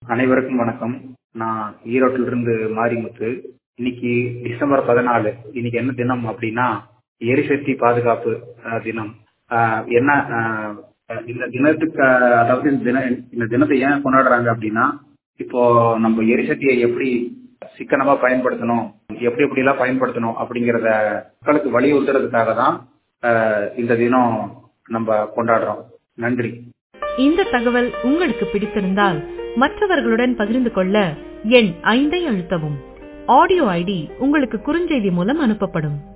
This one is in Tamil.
அனைவருக்கும் வணக்கம் நான் ஈரோட்டில இருந்து மாரிமுத்து இன்னைக்கு டிசம்பர் பதினாலு இன்னைக்கு என்ன தினம் அப்படின்னா எரிசக்தி பாதுகாப்பு அஹ், தினம் அஹ், என்ன அஹ், இந்த தினத்துக்கு அஹ், அதாவது இந்த தின இந்த தினத்தை ஏன் கொண்டாடுறாங்க அப்படின்னா இப்போ நம்ம எரிசக்தியை எப்படி சிக்கனமா பயன்படுத்தணும் எப்படி எப்படி எல்லாம் பயன்படுத்தணும் அப்படிங்கறத மக்களுக்கு வலியுறுத்துறதுக்காக தான் அஹ், இந்த தினம் நம்ம கொண்டாடுறோம் நன்றி இந்த தகவல் உங்களுக்கு பிடித்திருந்தால் மற்றவர்களுடன் பகிர்ந்து கொள்ள எண் ஐந்தை அழுத்தவும் ஆடியோ ஐடி உங்களுக்கு குறுஞ்செய்தி மூலம் அனுப்பப்படும்